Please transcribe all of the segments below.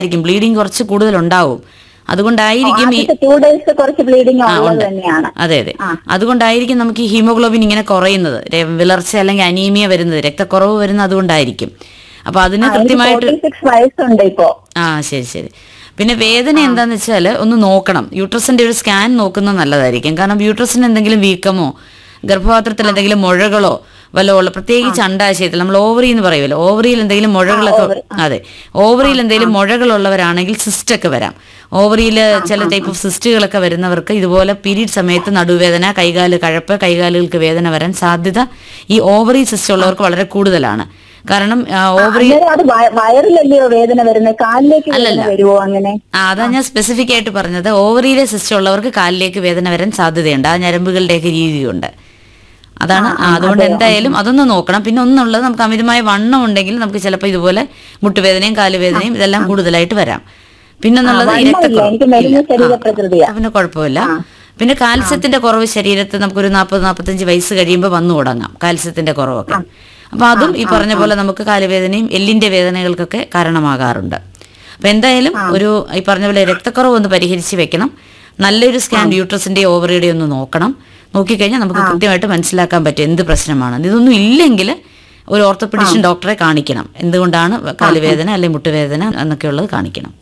ആയിരിക്കും ബ്ലീഡിങ് കുറച്ച് കൂടുതൽ ഉണ്ടാവും അതുകൊണ്ടായിരിക്കും ഈ ആദ്യത്തെ ടു ഡേയ്സ് കുറച്ച് ബ്ലീഡിങ് ആ, ഉള്ളത് ഉണ്ട്. തന്നെയാണ് അതെ അതെ അതുകൊണ്ടായിരിക്കും നമുക്ക് ഈ ഹീമോഗ്ലോബിൻ ഇങ്ങനെ കുറയുന്നത് രെ- വിളർച്ച അല്ലെങ്കിൽ അനീമിയ വരുന്നത് രക്തക്കുറവ് വരുന്നത് അതുകൊണ്ടായിരിക്കും അപ്പൊ അതിന് കൃത്യമായിട്ട് ഫോർട്ടി സിക്സ് വയസ്സുണ്ട് ഇപ്പോ ആ ശരി ശരി പിന്നെ വേദന എന്താന്ന് വെച്ചാൽ ഒന്ന് നോക്കണം യൂട്രസിന്റെ ഒരു സ്കാൻ നോക്കുന്നത് നല്ലതായിരിക്കും കാരണം യൂട്രസിന് എന്തെങ്കിലും വീക്കമോ ഗർഭപാത്രത്തിൽ എന്തെങ്കിലും മുഴകളോ വല്ലോ ഉള്ള പ്രത്യേകിച്ച് അണ്ടാശയത്തിൽ നമ്മൾ ഓവറി എന്ന് പറയുമല്ലോ ഓവറിയിൽ എന്തെങ്കിലും മുഴകളൊക്കെ അതെ ഓവറിയിൽ എന്തെങ്കിലും മുഴകളുള്ളവരാണെങ്കിൽ സിസ്റ്റ് ഒക്കെ വരാം ഓവറിയിൽ ചില ടൈപ്പ് ഓഫ് സിസ്റ്റുകളൊക്കെ വരുന്നവർക്ക് ഇതുപോലെ പീരീഡ് സമയത്ത് നടുവേദന കൈകാല് കഴപ്പ് കൈകാലുകൾക്ക് വേദന വരാൻ സാധ്യത ഈ ഓവറി സിസ്റ്റ് ഉള്ളവർക്ക് വളരെ കൂടുതലാണ് കാരണം ഓവറി അന്നേരം അത് വയ- വയറിലല്ലയോ വേദന വരുന്നത് കാലിലേക്ക് വേദന വരുവോ അങ്ങനെ ആ അതാ ഞാൻ സ്പെസിഫിക് ആയിട്ട് പറഞ്ഞത് ഓവറിയിലെ സിസ്റ്റം ഉള്ളവർക്ക് കാലിലേക്ക് വേദന വരാൻ സാധ്യതയുണ്ട് ആ ഞരമ്പുകളുടെയൊക്കെ രീതിയുണ്ട് അതാണ് ആ, അതുകൊണ്ട് എന്തായാലും അതൊന്ന് നോക്കണം പിന്നെ ഒന്നുള്ളത് നമുക്ക് അമിതമായ വണ്ണം ഉണ്ടെങ്കിൽ നമുക്ക് ചിലപ്പോൾ ഇതുപോലെ മുട്ടുവേദനയും കാലുവേദനയും ഇതെല്ലാം കൂടുതലായിട്ട് വരാം പിന്നെ എന്നുള്ളത് ഈ വണ്ണമില്ല. രക്തക്കുറവ് എനിക്ക് മെലിഞ്ഞ ഇല്ല. ശരീരപ്രകൃതിയാ. ആ, പിന്നെ കുഴപ്പമില്ല പിന്നെ കാൽസ്യത്തിന്റെ കുറവ് ശരീരത്തിൽ നമുക്കൊരു നാൽപ്പത് നാൽപ്പത്തഞ്ച് വയസ്സ് കഴിയുമ്പോൾ വന്നു തുടങ്ങാം കാൽസ്യത്തിന്റെ കുറവൊക്കെ അപ്പൊ അതും ഈ പറഞ്ഞ പോലെ നമുക്ക് കാലുവേദനയും എല്ലിന്റെ വേദനകൾക്കൊക്കെ കാരണമാകാറുണ്ട് അപ്പൊ എന്തായാലും ഒരു ഈ പറഞ്ഞ പോലെ രക്തക്കുറവ് ഒന്ന് പരിഹരിച്ച് വെക്കണം നല്ലൊരു സ്കാൻ യൂട്രസിന്റെ ഓവറിയുടെ ഒന്ന് നോക്കണം നോക്കിക്കഴിഞ്ഞാൽ നമുക്ക് കൃത്യമായിട്ട് മനസ്സിലാക്കാൻ പറ്റും എന്ത് പ്രശ്നമാണ് ഇതൊന്നും ഇല്ലെങ്കിൽ ഒരു ഓർത്തോപെഡിഷ്യൻ ഡോക്ടറെ കാണിക്കണം എന്തുകൊണ്ടാണ് കാലുവേദന അല്ലെങ്കിൽ മുട്ടുവേദന എന്നൊക്കെയുള്ളത് കാണിക്കണം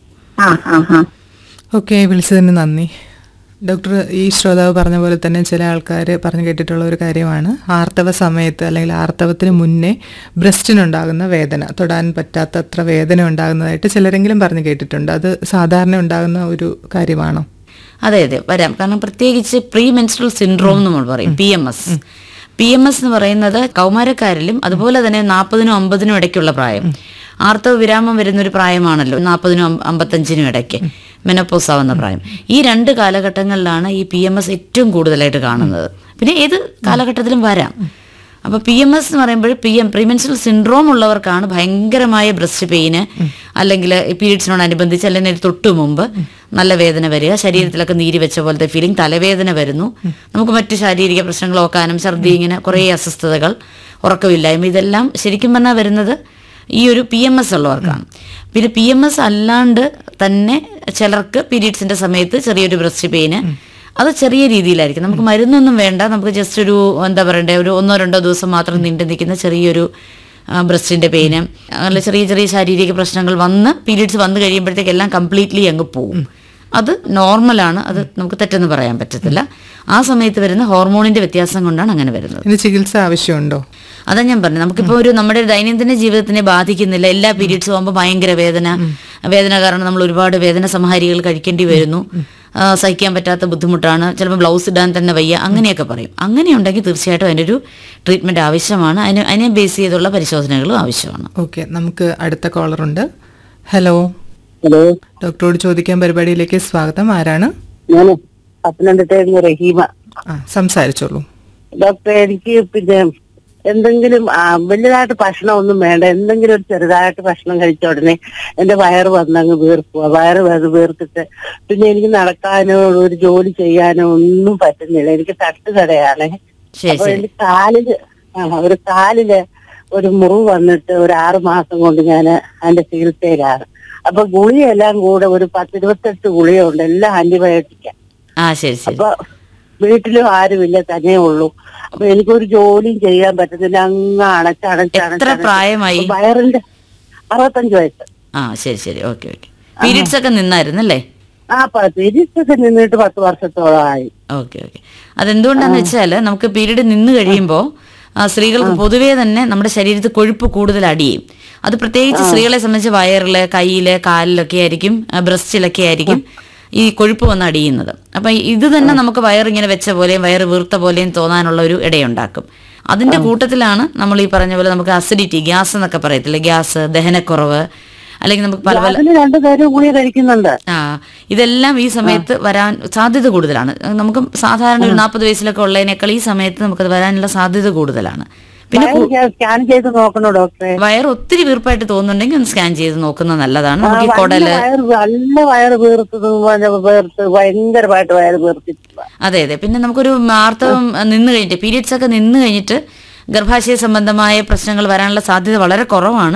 ആ ആ ആ ഓക്കെ വിളിച്ചതിന് നന്ദി ഡോക്ടർ ഈ ശ്രോതാവ് പറഞ്ഞ പോലെ തന്നെ ചില ആൾക്കാർ പറഞ്ഞു കേട്ടിട്ടുള്ള ഒരു കാര്യമാണ് ആർത്തവ സമയത്ത് അല്ലെങ്കിൽ ആർത്തവത്തിന് മുന്നേ ബ്രസ്റ്റിനുണ്ടാകുന്ന വേദന തൊടാൻ പറ്റാത്തത്ര വേദന ഉണ്ടാകുന്നതായിട്ട് ചിലരെങ്കിലും പറഞ്ഞു കേട്ടിട്ടുണ്ട് അത് സാധാരണ ഉണ്ടാകുന്ന ഒരു കാര്യമാണോ അതെ അതെ വരാം കാരണം പ്രത്യേകിച്ച് പ്രീ മെൻസ്ട്രൽ സിൻഡ്രോം എന്ന് നമ്മൾ പറയും P M S P M S എന്ന് പറയുന്നത് കൗമാരക്കാരിലും അതുപോലെ തന്നെ നാൽപ്പതിനും അമ്പതിനും ഇടയ്ക്കുള്ള പ്രായം ആർത്തവ വിരാമം വരുന്ന ഒരു പ്രായമാണല്ലോ നാൽപ്പതിനും അമ്പത്തഞ്ചിനും ഇടയ്ക്ക് മെനപ്പോസ് ആവുന്ന പ്രായം ഈ രണ്ട് കാലഘട്ടങ്ങളിലാണ് ഈ പി എം എസ് ഏറ്റവും കൂടുതലായിട്ട് കാണുന്നത് പിന്നെ ഏത് കാലഘട്ടത്തിലും വരാം അപ്പൊ പി എം എസ് എന്ന് പറയുമ്പോൾ പി എം പ്രീമെൻസ്ട്രൽ സിൻഡ്രോം ഉള്ളവർക്കാണ് ഭയങ്കരമായ ബ്രസ്റ്റ് പെയിന് അല്ലെങ്കിൽ പീരീഡ്സിനോടനുബന്ധിച്ച് അല്ലെങ്കിൽ തൊട്ടു മുമ്പ് നല്ല വേദന വരിക ശരീരത്തിലൊക്കെ നീരി വെച്ച പോലത്തെ ഫീലിംഗ് തലവേദന വരുന്നു നമുക്ക് മറ്റ് ശാരീരിക പ്രശ്നങ്ങൾ ഓക്കാനും ഛർദി ഇങ്ങനെ കുറേ അസ്വസ്ഥതകൾ ഉറക്കമില്ലായ്മ ഇതെല്ലാം ശരിക്കും പറഞ്ഞാൽ വരുന്നത് ഈ ഒരു പി എം എസ് ഉള്ളവർക്കാണ് പിന്നെ പി എം എസ് അല്ലാണ്ട് തന്നെ ചിലർക്ക് പീരീഡ്സിന്റെ സമയത്ത് ചെറിയൊരു ബ്രസ്റ്റ് പെയിന് അത് ചെറിയ രീതിയിലായിരിക്കും നമുക്ക് മരുന്നൊന്നും വേണ്ട നമുക്ക് ജസ്റ്റ് ഒരു എന്താ പറയണ്ടേ ഒരു ഒന്നോ രണ്ടോ ദിവസം മാത്രം നീണ്ടു നിൽക്കുന്ന ചെറിയൊരു ബ്രസ്റ്റിന്റെ പെയിന് അങ്ങനെ ചെറിയ ചെറിയ ശാരീരിക പ്രശ്നങ്ങൾ വന്ന് പീരീഡ്സ് വന്നു കഴിയുമ്പോഴത്തേക്ക് എല്ലാം കംപ്ലീറ്റ്ലി അങ്ങ് പോവും അത് നോർമലാണ് അത് നമുക്ക് തെറ്റെന്ന് പറയാൻ പറ്റത്തില്ല ആ സമയത്ത് വരുന്ന ഹോർമോണിന്റെ വ്യത്യാസം കൊണ്ടാണ് അങ്ങനെ വരുന്നത് ഇതിന് ചികിത്സ ആവശ്യമുണ്ടോ അതാ ഞാൻ പറഞ്ഞു നമുക്കിപ്പോ ഒരു നമ്മുടെ ദൈനംദിന ജീവിതത്തിനെ ബാധിക്കുന്നില്ല എല്ലാ പീരീഡ്സും ആകുമ്പോൾ ഭയങ്കര വേദന വേദന കാരണം നമ്മൾ ഒരുപാട് വേദന സംഹാരികൾ കഴിക്കേണ്ടി വരുന്നു ആ, സഹിക്കാൻ പറ്റാത്ത ബുദ്ധിമുട്ടാണ് ചിലപ്പോൾ ബ്ലൗസ് ഇടാൻ തന്നെ വയ്യ അങ്ങനെയൊക്കെ പറയും അങ്ങനെയുണ്ടെങ്കിൽ തീർച്ചയായിട്ടും അതിൻ്റെ ഒരു ട്രീറ്റ്മെന്റ് ആവശ്യമാണ് അതിന് അതിനെ ബേസ് ചെയ്തുള്ള പരിശോധനകളും ആവശ്യമാണ് ഓക്കെ നമുക്ക് അടുത്ത കോളറുണ്ട് ഹലോ ഹലോ ഡോക്ടറോട് ചോദിക്കാൻ പരിപാടിയിലേക്ക് സ്വാഗതം ആരാണ് ഞാൻ പത്തനംതിട്ടയിൽ റഹീമ ആ സംസാരിച്ചോളൂ ഡോക്ടറെ എനിക്ക് പിന്നെ എന്തെങ്കിലും ആ, വലുതായിട്ട് ഭക്ഷണം ഒന്നും വേണ്ട എന്തെങ്കിലും ഒരു ചെറുതായിട്ട് ഭക്ഷണം കഴിച്ച ഉടനെ എന്റെ വയറ് വന്നങ്ങ് വീർക്കുക വയറ് വന്ന് വീർത്തിട്ട് പിന്നെ എനിക്ക് നടക്കാനോ ഒരു ജോലി ചെയ്യാനോ ഒന്നും പറ്റുന്നില്ല എനിക്ക് തട്ടുകടയാണ് ശരി അപ്പൊ ശരി എന്റെ കാലില് ആ, ഒരു കാലില് ഒരു മുറിവ് വന്നിട്ട് ഒരു ആറ് മാസം കൊണ്ട് ഞാൻ അതിന്റെ ചികിത്സയിലാണ് അപ്പൊ ഗുളിയെല്ലാം കൂടെ ഒരു പത്തിരുപത്തെട്ട് ഗുളിയുണ്ട് എല്ലാം ആന്റിബയോട്ടിക്കാ ആ ശരി ശരി അപ്പൊ വീട്ടിലും ആരുമില്ല തന്നെ ഉള്ളൂ അപ്പൊ എനിക്കൊരു ജോലിയും ചെയ്യാൻ പറ്റുന്നില്ല അങ്ങ് അണച്ചടച്ച് എത്ര പ്രായമായി? വയറിന്റെ അറുപത്തഞ്ച് വയസ്സ് ആ ശരി ശരി ഓക്കെ ഓക്കെ പീരീഡ്സ് ഒക്കെ നിന്നായിരുന്നല്ലേ ആ തിരിച്ചൊക്കെ നിന്നിട്ട് പത്ത് വർഷത്തോളമായി ഓക്കെ ഓക്കെ അതെന്തുകൊണ്ടാന്ന് വെച്ചാൽ നമുക്ക് പീരീഡ് നിന്ന് കഴിയുമ്പോൾ സ്ത്രീകൾക്ക് പൊതുവേ തന്നെ നമ്മുടെ ശരീരത്തിൽ കൊഴുപ്പ് കൂടുതൽ അടിയും അത് പ്രത്യേകിച്ച് സ്ത്രീകളെ സംബന്ധിച്ച് വയറില് കയ്യില് കാലിലൊക്കെ ആയിരിക്കും ആ, ബ്രസ്റ്റിലൊക്കെ ആയിരിക്കും ഈ കൊഴുപ്പ് വന്ന് അടിയുന്നത് അപ്പൊ ഇത് തന്നെ നമുക്ക് വയറിങ്ങനെ വെച്ച പോലെയും വയറ് വീർത്ത പോലെയും തോന്നാനുള്ള ഒരു ഇടയുണ്ടാക്കും അതിന്റെ കൂട്ടത്തിലാണ് നമ്മൾ ഈ പറഞ്ഞ പോലെ നമുക്ക് അസിഡിറ്റി ഗ്യാസ് എന്നൊക്കെ പറയത്തില്ലേ ഗ്യാസ് ദഹനക്കുറവ് അല്ലെങ്കിൽ നമുക്ക് പല പല അതിന് രണ്ടു നേരം ഗുളിക കഴിക്കുന്നുണ്ട് ആ ഇതെല്ലാം ഈ സമയത്ത് വരാൻ സാധ്യത കൂടുതലാണ് നമുക്ക് സാധാരണ ഒരു നാൽപ്പത് വയസ്സിലൊക്കെ ഉള്ളതിനേക്കാൾ ഈ സമയത്ത് നമുക്കത് വരാനുള്ള സാധ്യത കൂടുതലാണ് പിന്നെ കു- സ്കാൻ ചെയ്ത് നോക്കണോ ഡോക്ടറെ വയർ ഒത്തിരി വീർപ്പായിട്ട് തോന്നുന്നുണ്ടെങ്കിൽ ഒന്ന് സ്കാൻ ചെയ്ത് നോക്കുന്നത് നല്ലതാണ് ആ, നമുക്ക് ഈ നല്ല കുടല് വയറ് നല്ല വയറ് വീർത്തത് വീർത്ത് ഭയങ്കരമായിട്ട് വയറ് വീർത്തിട്ടില്ല അതെ അതെ പിന്നെ നമുക്കൊരു ആർത്തവം നിന്ന് കഴിഞ്ഞിട്ട് പീരിയഡ്സ് ഒക്കെ നിന്ന് കഴിഞ്ഞിട്ട് ഗർഭാശയ സംബന്ധമായ പ്രശ്നങ്ങൾ വരാനുള്ള സാധ്യത വളരെ കുറവാണ്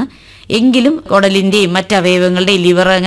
എങ്കിലും കുടലിന്റെയും മറ്റ് അവയവങ്ങളുടെയും ലിവർ